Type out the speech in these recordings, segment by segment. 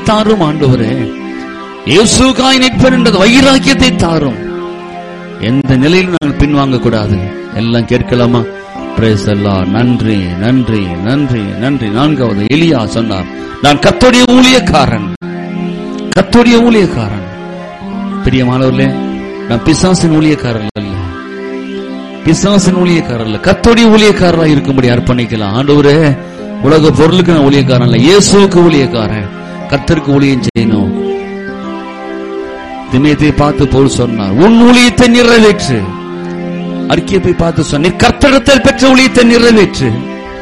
தாரும் ஆண்டவரே இயேசுக்காய் நிற்பேன் என்ற வைராக்கியத்தை தாரும் எந்த நிலையிலும் நாங்கள் பின்வாங்க கூடாது எல்லாம் கேட்கலாமா பிரேஸ் எல்லாம் நன்றி நன்றி நன்றி நன்றி நான்காவது எலியா சொன்னார் நான் கத்தோடைய ஊழியக்காரன் கத்தோடைய ஊழியக்காரன் பிரியமானவர்களே நான் பிசாசின் ஊழியக்காரர் அல்ல பிசாசின் ஊழியக்காரர் அல்ல கத்தோடைய ஊழியக்காரரா இருக்கும்படி அர்ப்பணிக்கலாம் ஆண்டவரே உலக பொருளுக்கு நான் ஊழியக்காரன் இல்ல இயேசுவுக்கு ஊழியக்காரன் கர்த்தருக்கு ஊழியம் செய்யணும் திமேத்தை பார்த்து போல் சொன்னார் உன் ஊழியத்தை நிறைவேற்று அறிக்கையை போய் பார்த்து சொன்ன கர்த்தரிடத்தில் பெற்ற ஊழியத்தை நிறைவேற்று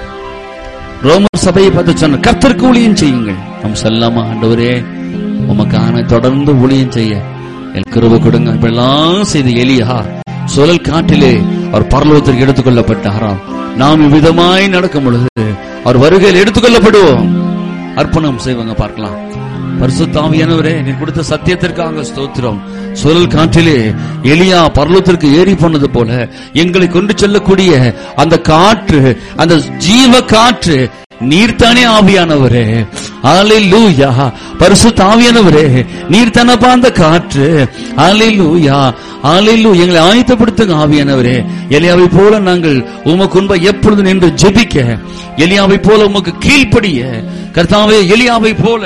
ரோமர் சபையை பார்த்து சொன்ன கர்த்தருக்கு ஊழியம் செய்யுங்கள் நம் செல்லாமா ஆண்டவரே உமக்கான தொடர்ந்து ஊழியம் செய்ய என் கிருப கொடுங்க இப்பெல்லாம் செய்த எலியா சுழல் காட்டிலே அவர் பரலோகத்திற்கு எடுத்துக் கொள்ளப்பட்டாராம் நாம் இவ்விதமாய் நடக்கும் பொழுது அவர் வருகையில் எடுத்துக் கொள்ளப்படுவோம் அர்ப்பணம் செய்வாங்க பார்க்கலாம் பரிசுத்தாவியானவரே நீ கொடுத்த சத்தியத்திற்காக ஸ்தோத்திரம் சுழல் காற்றிலே எலியா பர்லத்திற்கு ஏறி போனது போல எங்களை கொண்டு செல்லக்கூடிய அந்த காற்று அந்த ஜீவ காற்று நீர்த்தானே ஆவியானவரே அலையிலூயா பரிசுத்த ஆவியானவரே நீர் தானப்பா அந்த காற்று அலையிலூயா அலையிலு எங்களை ஆயத்தப்படுத்துங்க ஆவியானவரே எலியாவை போல நாங்கள் உமக்கு முன்ப எப்பொழுது நின்று ஜெபிக்க எலியாவை போல உமக்கு கீழ்ப்படிய கர்த்தாவே எலியாவை போல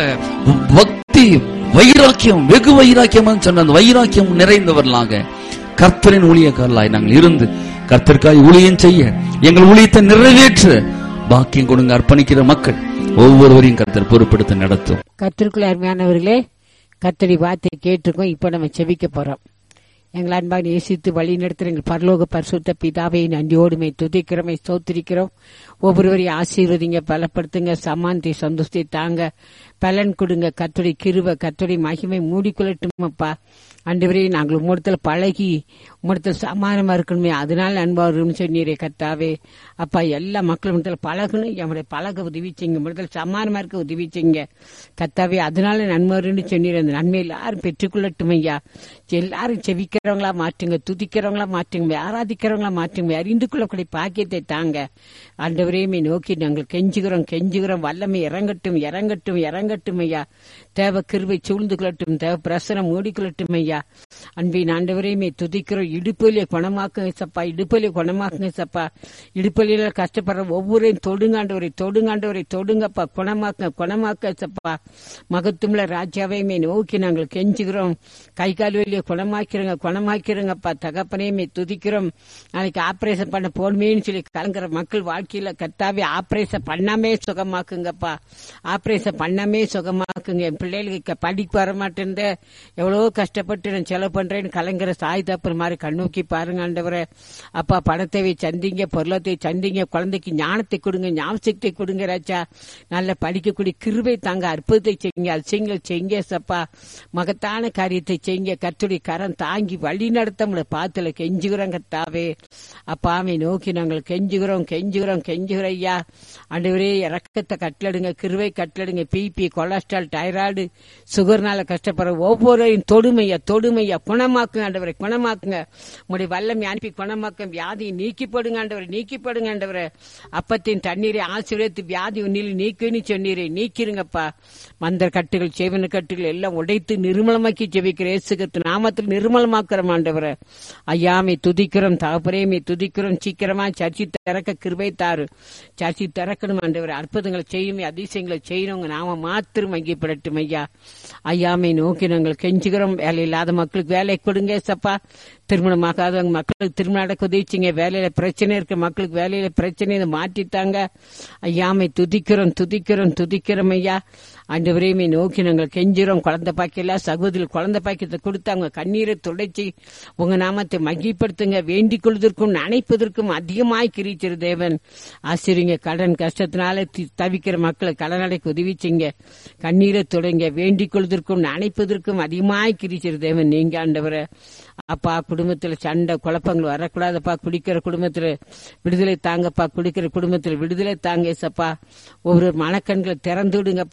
பக்தி வைராக்கியம் வெகு வைராக்கியம் சொன்ன அந்த வைராக்கியம் நிறைந்தவர்களாக கர்த்தரின் ஊழியக்காரலாய் நாங்கள் இருந்து கர்த்தருக்காய் ஊழியம் செய்ய எங்கள் ஊழியத்தை நிறைவேற்ற பாக்கியம் கொடுங்க அர்ப்பணிக்கிற மக்கள் ஒவ்வொருவரையும் கர்த்தர் பொறுப்படுத்த நடத்தும் கத்திற்குள்ள அருமையானவர்களே கத்தடி வார்த்தை கேட்டிருக்கோம் இப்போ நம்ம செபிக்க போறோம் எங்கள் அன்பாக நேசித்து வழி நடத்துகிற எங்கள் பரலோக பரிசுத்த பிதாவை நன்றியோடுமை துதிக்கிறோமை ஸ்தோத்திரிக்கிறோம் ஒவ்வொருவரையும் ஆசீர்வதிங்க பலப்படுத்துங்க சமாந்தி சந்தோஷத்தை தாங்க பலன் கொடுங்க கத்துடைய கிருப கத்துடைய மகிமை மூடிக்கொள்ளட்டும் அப்பா அன்றுவரே நாங்கள் உம்மிடத்தில் பழகி உம்மிடத்தில் சமானமா இருக்கணுமே அதனால அன்பா இருக்கணும்னு சொன்னீரே கத்தாவே அப்பா எல்லா மக்களும் இடத்துல பழகணும் நம்முடைய பழக உதவி செய்யுங்க உம்மிடத்தில் சமானமா இருக்க உதவி செய்யுங்க கத்தாவே அதனால நன்மை வரும்னு சொன்னீர் அந்த நன்மை எல்லாரும் பெற்றுக்கொள்ளட்டும் ஐயா எல்லாரும் செவிக்கிறவங்களா மாற்றுங்க துதிக்கிறவங்களா மாற்றுங்க ஆராதிக்கிறவங்களா மாற்றுங்க அறிந்து கொள்ளக்கூடிய பாக்கியத்தை தாங்க ஆண்டவரையுமே நோக்கி நாங்கள் கெஞ்சுகிறோம் கெஞ்சுகிறோம் வல்லமை இறங்கட்டும் இறங்கட்டும் இறங்கட்டும் ஐயா தேவ கிருவை சூழ்ந்து கொள்ளட்டும் தேவ பிரசனம் மூடிக்கொள்ளட்டும் ஐயா அன்பின் ஆண்டவரையுமே துதிக்கிறோம் இடுப்பலியை குணமாக்குங்க சப்பா இடுப்பலியை குணமாக்குங்க சப்பா இடுப்பலியில கஷ்டப்படுற ஒவ்வொருவரையும் தொடுங்காண்டவரை தொடுங்காண்டவரை தொடுங்கப்பா குணமாக்க குணமாக்க சப்பா மகத்துவல ராஜாவையுமே நோக்கி நாங்கள் கெஞ்சுகிறோம் கை கால் வலியை குணமாக்கிறோங்க குணமாக்கிறோங்கப்பா தகப்பனையுமே துதிக்கிறோம் நாளைக்கு ஆபரேஷன் பண்ண போடுமேன்னு சொல்லி கலங்குற மக்கள் வாழ்க்கையில கத்தாவே ஆபரேஷன் பண்ணாமே சுகமாக்குங்கப்பா ஆபரேஷன் பண்ணாமே சுகமாக்குங்க என் பிள்ளைகளுக்கு படிப்பு வர மாட்டேன் எவ்வளவோ கஷ்டப்பட்டு நான் செலவு பண்றேன்னு கலங்குற சாய் தப்புற மாதிரி கண்ணோக்கி பாருங்க ஆண்டவரே அப்பா பணத்தை சந்திங்க பொருளத்தை சந்திங்க குழந்தைக்கு ஞானத்தை கொடுங்க ஞாபகத்தை கொடுங்க ராஜா நல்ல படிக்கக்கூடிய கிருபை தாங்க அற்புதத்தை செய்யுங்க அதிசயங்கள் செய்யுங்க சப்பா மகத்தான காரியத்தை செய்யுங்க கத்துடைய கரம் தாங்கி வழி நடத்த முடியல பாத்துல கெஞ்சுகிறோம் கத்தாவே அப்பாவை நோக்கி நாங்கள் கெஞ்சுகிறோம் கெஞ்சுகிறோம் கெஞ்சுகிறோம் ஐயா ஆண்டவரே இறக்கத்தை கட்டளடுங்க கிருவை கட்டளடுங்க பிபி கொலஸ்ட்ரால் டைராய்டு சுகர்னால கஷ்டப்படுற ஒவ்வொருவரையும் தொடுமையா தொடுமையா குணமாக்குங்க ஆண்டவரை குணமாக்குங்க உங்களுடைய வல்லமை அனுப்பி குணமாக்கும் வியாதியை நீக்கி போடுங்க ஆண்டவரை நீக்கி போடுங்க ஆண்டவரை அப்பத்தின் தண்ணீரை ஆசீர்வதித்து வியாதி உன்னில் நீக்குன்னு சொன்னீரே நீக்கிருங்கப்பா மந்திர கட்டுகள் செய்வன கட்டுகள் எல்லாம் உடைத்து நிர்மலமாக்கி ஜெபிக்கிற இயேசுகிறிஸ்து நாமத்தில் நிர்மலமாக்குறோம் ஆண்டவரை ஐயாமை துதிக்கிறோம் தகப்பரையுமே துதிக்கிறோம் சீக்கிரமா சர்ச்சி திறக்க கிருபை தாரு சர்ச்சி திறக்கணும் ஆண்டவர் அற்புதங்களை செய்யுமே அதிசயங்களை செய்யணும் உங்க நாம மாத்திரம் வங்கிப்படட்டும் ஐயா ஐயாமை நோக்கி நாங்கள் கெஞ்சுகிறோம் வேலை இல்லாத மக்களுக்கு வேலை கொடுங்க சப்பா திருமணமாகாதவங்க மக்களுக்கு திருமணம் நடக்க உதவிச்சிங்க வேலையில பிரச்சனை இருக்க மக்களுக்கு வேலையில பிரச்சனை மாற்றித்தாங்க ஐயாமை துதிக்கிறோம் துதிக்கிறோம் துதிக்கிறோம் ஐயா ஆண்டவரையுமே நோக்கி நாங்கள் கெஞ்சுறோம் குழந்தை பாக்கியல சகோதரி குழந்தை பாக்கியத்தை கொடுத்தாங்க கண்ணீரை துடைச்சி உங்க நாமத்தை மகிப்படுத்துங்க வேண்டிக் கொள்வதற்கும் நினைப்பதற்கும் அதிகமாய் கிரிச்சிரு தேவன் ஆசிரியங்க கடன் கஷ்டத்தினால தி- தவிக்கிற மக்களை கடன் அடைக்க உதவி செய்யுங்க கண்ணீரை தொடங்க வேண்டிக் கொள்வதற்கும் நினைப்பதற்கும் அதிகமாய் கிரிச்சிரு தேவன் நீங்க ஆண்டவரை அப்பா குடும்பத்துல சண்டை குழப்பங்கள் வரக்கூடாதப்பா குடிக்கிற குடும்பத்துல விடுதலை தாங்கப்பா குடிக்கிற குடும்பத்துல விடுதலை தாங்க ஏசப்பா ஒவ்வொரு மனக்கண்களை திறந்து விடுங்கப்பா அறிந்து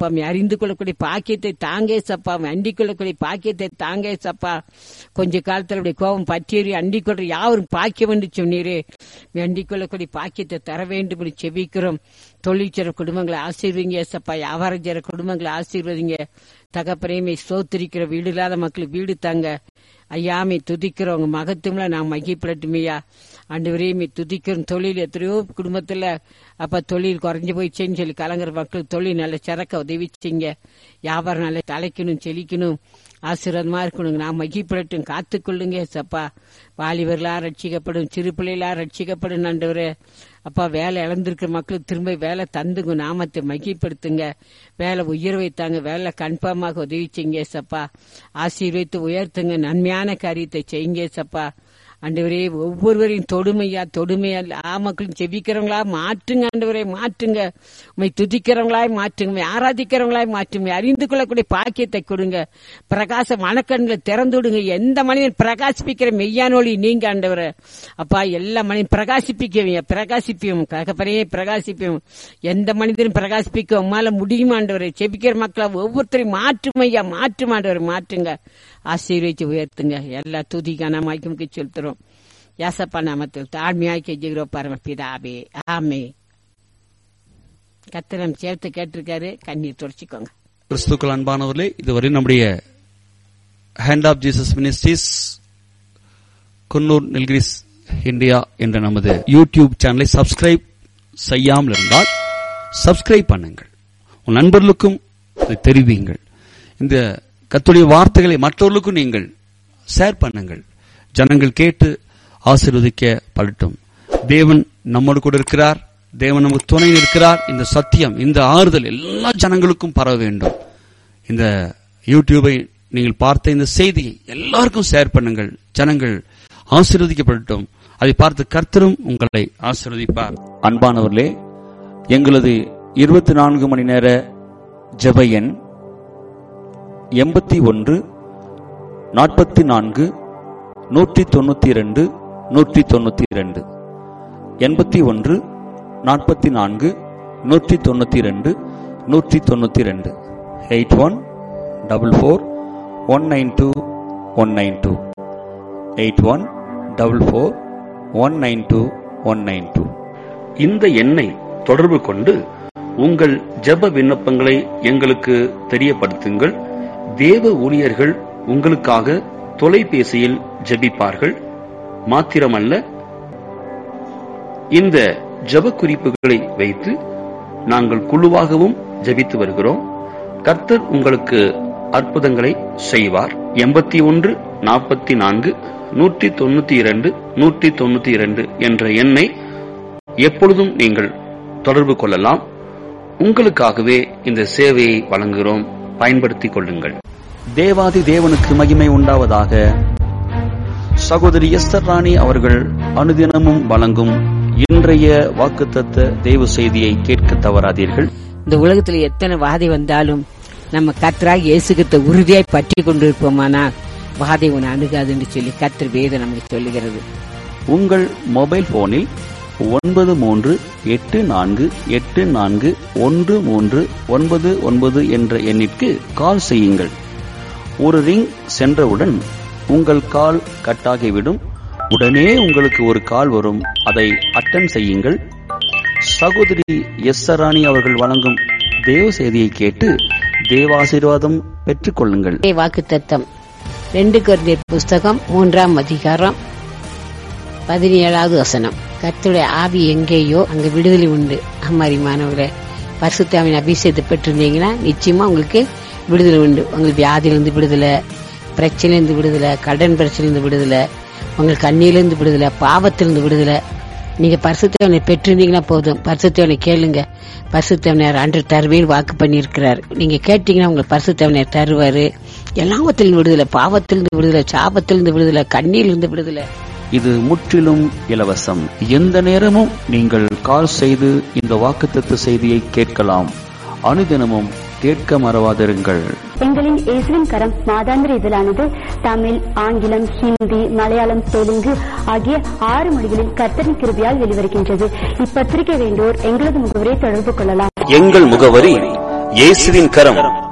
அறிந்து கொள்ளக்கூடிய பாக்கியத்தை தாங்கே சப்பா அண்டிக் கொள்ளக்கூடிய பாக்கியத்தை தாங்கே சப்பா கொஞ்ச காலத்துல அப்படி கோபம் பற்றியறி அண்டிக் கொள்ற யாவரும் பாக்கியம் என்று சொன்னீரே அண்டிக் கொள்ளக்கூடிய பாக்கியத்தை தர வேண்டும் என்று செபிக்கிறோம் தொழிற்சர குடும்பங்களை ஆசீர்வதிங்க சப்பா வியாபாரம் செய்யற குடும்பங்களை ஆசீர்வதிங்க தகப்பரையுமே சோத்திரிக்கிற வீடு இல்லாத மக்களுக்கு வீடு தாங்க ஐயாமை துதிக்கிறோம் உங்க மகத்துவம்ல நான் மகிப்படட்டுமையா ஆண்டு வரையுமே துதிக்கிறோம் தொழில் எத்தனையோ குடும்பத்துல அப்ப தொழில் குறைஞ்சு போயிடுச்சேன்னு சொல்லி கலங்குற மக்கள் தொழில் நல்ல சிறக்க உதவிச்சிங்க வியாபாரம் நல்ல தலைக்கணும் செழிக்கணும் ஆசீர்வாதமா இருக்கணும் நான் மகிப்படட்டும் காத்துக்கொள்ளுங்க சப்பா வாலிபர்களா ரட்சிக்கப்படும் சிறு பிள்ளைகளா ரட்சிக்கப்படும் ஆண்டவரே அப்பா வேலை இழந்திருக்கிற மக்களுக்கு திரும்ப வேலை தந்துங்க நாமத்தை மகிப்படுத்துங்க வேலை உயர்வை தாங்க வேலை கன்ஃபார்மாக உதவி செய்யுங்க சப்பா ஆசீர்வைத்து உயர்த்துங்க நன்மையான காரியத்தை செய்யுங்க சப்பா ஆண்டவரே ஒவ்வொருவரையும் தொடுமையா தொடுமையா ஆ மக்களும் செபிக்கிறவங்களா மாற்றுங்க ஆண்டவரே மாற்றுங்க உண்மை துதிக்கிறவங்களாய் மாற்றுங்க உம்மை ஆராதிக்கிறவங்களாய் மாற்றுங்க அறிந்து கொள்ளக்கூடிய பாக்கியத்தை கொடுங்க பிரகாச மனக்கண்களை திறந்து விடுங்க எந்த மனிதன் பிரகாசிப்பிக்கிற மெய்யானொழி நீங்க ஆண்டவரே அப்பா எல்லா மனிதன் பிரகாசிப்பிக்கவீங்க பிரகாசிப்பியும் ககப்பரையே பிரகாசிப்பியும் எந்த மனிதனும் பிரகாசிப்பிக்க உம்மால முடியுமா ஆண்டவரே செபிக்கிற மக்களை ஒவ்வொருத்தரையும் மாற்றும் ஐயா மாற்றும் ஆண்டவரை மாற்றுங்க ஆசீர்வதிச்சு உயர்த்துங்க எல்லா துதிக்கான மாய்க்கும் செலுத்துறோம் யாசப்பா நாமத்தில் தாழ்மையாய் கெஞ்சுகிறோம் பரமபிதாவே ஆமே கத்திரம் சேர்த்து கேட்டிருக்காரு கண்ணீர் தொடச்சிக்கோங்க கிறிஸ்துக்கள் அன்பானவர்களே இதுவரை நம்முடைய hand of Jesus ministries Coonoor Nilgiris India என்ற நமது யூடியூப் சேனலை சப்ஸ்கிரைப் செய்யாமல் இருந்தால் சப்ஸ்கிரைப் பண்ணுங்கள் உன் நண்பர்களுக்கும் இதை தெரிவியுங்கள் இந்த கத்துடைய வார்த்தைகளை மற்றவர்களுக்கும் நீங்கள் ஷேர் பண்ணுங்கள் ஜனங்கள் கேட்டு ஆசீர்வதிக்க படட்டும் தேவன் நம்மோடு கூட இருக்கிறார் தேவன் நமக்கு துணை இருக்கிறார் இந்த சத்தியம் இந்த ஆறுதல் எல்லா ஜனங்களுக்கும் பரவ வேண்டும் இந்த யூடியூபை நீங்கள் பார்த்த இந்த செய்தியை எல்லாருக்கும் ஷேர் பண்ணுங்கள் ஜனங்கள் ஆசீர்வதிக்கப்படட்டும் அதை பார்த்து கர்த்தரும் உங்களை ஆசீர்வதிப்பார் அன்பானவர்களே எங்களது இருபத்தி நான்கு மணி நேர ஜெப எண் எண்பத்தி ஒன்று நாற்பத்தி நான்கு நூற்றி தொண்ணூத்தி ரெண்டு நூற்றி தொண்ணூத்தி ரெண்டு எண்பத்தி ஒன்று நாற்பத்தி நான்கு நூற்றி தொண்ணூத்தி ரெண்டு நூற்றி தொண்ணூத்தி ரெண்டு eight one double four one nine two one nine two eight one double four one nine two one nine two இந்த எண்ணை தொடர்பு கொண்டு உங்கள் ஜெப விண்ணப்பங்களை எங்களுக்கு தெரியப்படுத்துங்கள் தேவ ஊழியர்கள் உங்களுக்காக தொலைபேசியில் ஜெபிப்பார்கள் மாத்திரமல்ல இந்த ஜெப குறிப்புகளை வைத்து நாங்கள் குழுவாகவும் ஜெபித்து வருகிறோம் கர்த்தர் உங்களுக்கு அற்புதங்களை செய்வார் எண்பத்தி ஒன்று நாற்பத்தி நான்கு நூற்றி தொண்ணூத்தி இரண்டு நூற்றி தொண்ணூத்தி இரண்டு என்ற எண்ணை எப்பொழுதும் நீங்கள் தொடர்பு கொள்ளலாம் உங்களுக்காகவே இந்த சேவையை வழங்குகிறோம் பயன்படுத்திக் கொள்ளுங்கள் தேவாதி தேவனுக்கு மகிமை உண்டாவதாக சகோதரி எஸ்தர் ராணி அவர்கள் அனுதினமும் வழங்கும் இன்றைய வாக்குத்தத்த தேவ செய்தியை கேட்க தவறாதீர்கள் இந்த உலகத்துல எத்தனை வாதை வந்தாலும் நம்ம கத்தராக இயேசுகிட்ட உறுதியாய் பற்றி கொண்டிருப்போமானால் வாதை உன்னை அணுகாதுன்னு சொல்லி கத்தர் வேதம் நமக்கு சொல்லுகிறது உங்கள் மொபைல் போனில் ஒன்பது மூன்று எட்டு நான்கு எட்டு நான்கு ஒன்று மூன்று ஒன்பது ஒன்பது என்ற எண்ணிற்கு கால் செய்யுங்கள் ஒரு ரிங் சென்றவுடன் உங்கள் கால் கட்டாகிவிடும் உடனே உங்களுக்கு ஒரு கால் வரும் அதை அட்டன் செய்யுங்கள் சகோதரி எஸ் ராணி அவர்கள் வழங்கும் தேவ செய்தியை கேட்டு தேவாசீர்வாதம் பெற்றுக்கொள்ளுங்கள் வாக்கு தத்தம் ரெண்டு குழந்தையர் புஸ்தகம் மூன்றாம் அதிகாரம் பதினேழாவது வசனம் கர்த்தருடைய ஆவி எங்கேயோ அங்க விடுதலை உண்டு அம்மாரி மாணவர்களே பரிசுத்தாவின் அபிஷேகத்தை பெற்றிருந்தீங்கன்னா நிச்சயமா உங்களுக்கு விடுதலை உண்டு உங்களுக்கு வியாதியிலிருந்து விடுதலை பிரச்சனையிலிருந்து விடுதலை கடன் பிரச்சனையிலிருந்து விடுதலை உங்களுக்கு கண்ணியிலிருந்து விடுதலை பாவத்திலிருந்து விடுதலை நீங்க பரிசுத்தவனை பெற்றிருந்தீங்கன்னா போதும் பரிசுத்தவனை கேளுங்க பரிசுத்தவனர் அன்று தருவேன் வாக்கு பண்ணியிருக்கிறார் நீங்க கேட்டீங்கன்னா உங்களுக்கு பரிசுத்தவனர் தருவாரு எல்லாவத்திலிருந்து விடுதலை பாவத்திலிருந்து விடுதலை சாபத்திலிருந்து விடுதலை கண்ணியிலிருந்து விடுதலை இது முற்றிலும் இலவசம் எந்த நேரமும் நீங்கள் கால் செய்து இந்த வாக்குத்தத்த செய்தியை கேட்கலாம் அனுதினமும் கேட்க மறவாதிருங்கள் எங்களின் இயேசுவின் கரம் மாதாந்திர இதழானது தமிழ் ஆங்கிலம் ஹிந்தி மலையாளம் தெலுங்கு ஆகிய ஆறு மொழிகளில் கர்த்தரின் கிருபியால் வெளிவருகின்றது இப்பத்திரிகை வேண்டோர் எங்களது முகவரை தொடர்பு கொள்ளலாம் எங்கள் முகவரி இயேசுவின் கரம்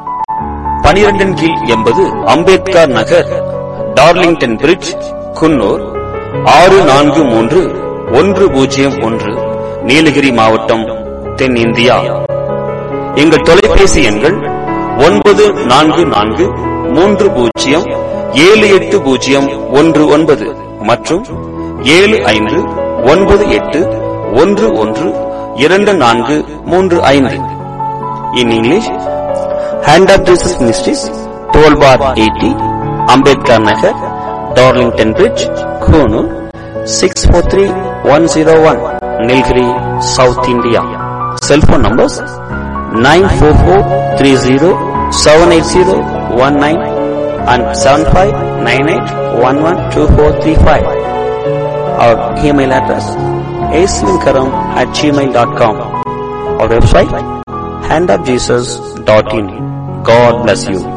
பனிரெண்டின் கீழ் எண்பது அம்பேத்கர் நகர் டார்லிங்டன் பிரிட்ஜ் குன்னூர் ஆறு நான்கு மூன்று ஒன்று பூஜ்ஜியம் ஒன்று நீலகிரி மாவட்டம் தென்னிந்தியா எங்கள் தொலைபேசி எண்கள் ஒன்பது நான்கு நான்கு மூன்று பூஜ்ஜியம் ஏழு எட்டு பூஜ்ஜியம் ஒன்று ஒன்பது மற்றும் ஏழு ஐந்து ஒன்பது எட்டு ஒன்று ஒன்று இரண்டு நான்கு மூன்று ஐந்து in English hand of Jesus ministries twelve bar eighty Ambedkar Nagar Darlington bridge Coonoor six four three one zero one Nilgiri south India cellphone numbers nine four four three zero seven eight zero one nine and seven five nine eight one one two four three five our email address ஏஸ்லின்கரம் at gmail dot com our website handofjesus.in. God bless you.